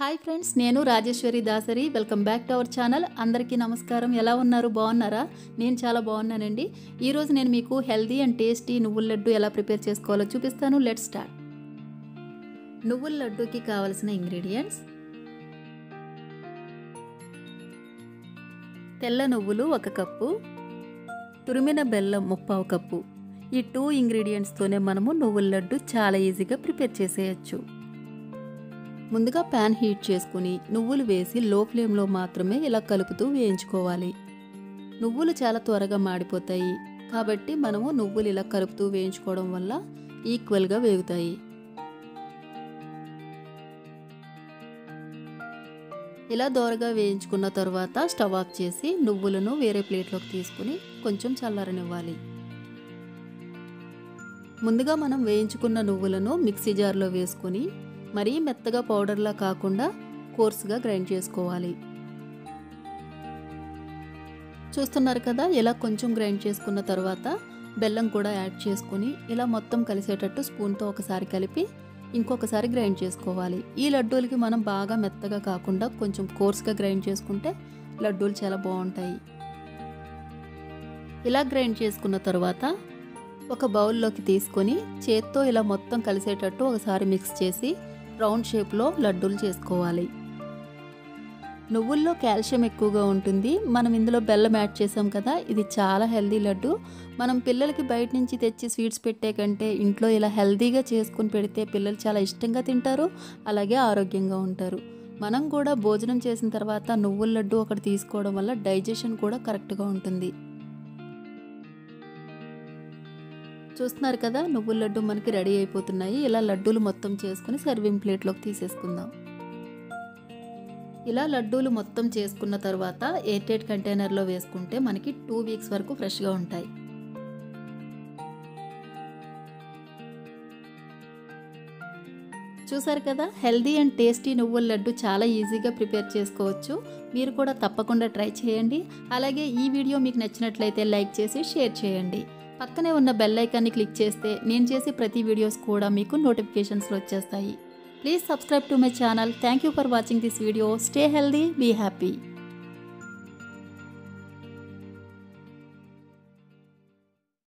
hi friends నేను Rajeshwari Dasari welcome back to our channel అందరికీ నమస్కారం ఎలా ఉన్నారు బాగున్నారా నేను చాలా బాగున్నానండి ఈరోజు నేను మీకు హెల్దీ అండ్ టేస్టీ నువ్వుల లడ్డు ఎలా ప్రిపేర్ చేసుకోవాలో చూపిస్తాను లెట్ స్టార్ట్ నువ్వుల లడ్డూకి కావలసిన ఇంగ్రీడియంట్స్ తెల్ల నువ్వులు ఒక కప్పు తురిమిన బెల్లం ముప్పావు కప్పు ఈ టూ ఇంగ్రీడియంట్స్తోనే మనము నువ్వుల లడ్డు చాలా ఈజీగా ప్రిపేర్ చేసేయచ్చు ముందుగా ప్యాన్ హీట్ చేసుకుని నువ్వులు వేసి లో ఫ్లేమ్లో మాత్రమే ఇలా కలుపుతూ వేయించుకోవాలి నువ్వులు చాలా త్వరగా మాడిపోతాయి కాబట్టి మనము నువ్వులు ఇలా కలుపుతూ వేయించుకోవడం వల్ల ఈక్వల్గా వేగుతాయి ఇలా దోరగా వేయించుకున్న తర్వాత స్టవ్ ఆఫ్ చేసి నువ్వులను వేరే ప్లేట్లోకి తీసుకుని కొంచెం చల్లారనివ్వాలి ముందుగా మనం వేయించుకున్న నువ్వులను మిక్సీ జార్లో వేసుకొని మరీ మెత్తగా పౌడర్లా కాకుండా కోర్సుగా గ్రైండ్ చేసుకోవాలి చూస్తున్నారు కదా ఇలా కొంచెం గ్రైండ్ చేసుకున్న తర్వాత బెల్లం కూడా యాడ్ చేసుకుని ఇలా మొత్తం కలిసేటట్టు స్పూన్తో ఒకసారి కలిపి ఇంకొకసారి గ్రైండ్ చేసుకోవాలి ఈ లడ్డూలకి మనం బాగా మెత్తగా కాకుండా కొంచెం కోర్స్గా గ్రైండ్ చేసుకుంటే లడ్డూలు చాలా బాగుంటాయి ఇలా గ్రైండ్ చేసుకున్న తర్వాత ఒక బౌల్లోకి తీసుకొని చేత్తో ఇలా మొత్తం కలిసేటట్టు ఒకసారి మిక్స్ చేసి రౌండ్ షేప్లో లడ్డూలు చేసుకోవాలి నువ్వుల్లో కాల్షియం ఎక్కువగా ఉంటుంది మనం ఇందులో బెల్లం యాడ్ చేసాం కదా ఇది చాలా హెల్దీ లడ్డు మనం పిల్లలకి బయట నుంచి తెచ్చి స్వీట్స్ పెట్టే కంటే ఇంట్లో ఇలా హెల్దీగా చేసుకుని పెడితే పిల్లలు చాలా ఇష్టంగా తింటారు అలాగే ఆరోగ్యంగా ఉంటారు మనం కూడా భోజనం చేసిన తర్వాత నువ్వుల లడ్డు ఒకటి తీసుకోవడం వల్ల డైజెషన్ కూడా కరెక్ట్గా ఉంటుంది చూస్తున్నారు కదా నువ్వుల లడ్డు మనకి రెడీ అయిపోతున్నాయి ఇలా లడ్డూలు మొత్తం చేసుకుని సర్వింగ్ ప్లేట్లోకి తీసేసుకుందాం ఇలా లడ్డూలు మొత్తం చేసుకున్న తర్వాత ఎయిర్టైట్ కంటైనర్లో వేసుకుంటే మనకి టూ వీక్స్ వరకు ఫ్రెష్గా ఉంటాయి చూసారు కదా హెల్దీ అండ్ టేస్టీ నువ్వుల లడ్డు చాలా ఈజీగా ప్రిపేర్ చేసుకోవచ్చు మీరు కూడా తప్పకుండా ట్రై చేయండి అలాగే ఈ వీడియో మీకు నచ్చినట్లయితే లైక్ చేసి షేర్ చేయండి పక్కనే ఉన్న బెల్ ఐకాన్ని క్లిక్ చేస్తే నేను చేసే ప్రతి వీడియోస్ కూడా మీకు నోటిఫికేషన్స్లో వచ్చేస్తాయి please subscribe to my channel thank you for watching this video stay healthy be happy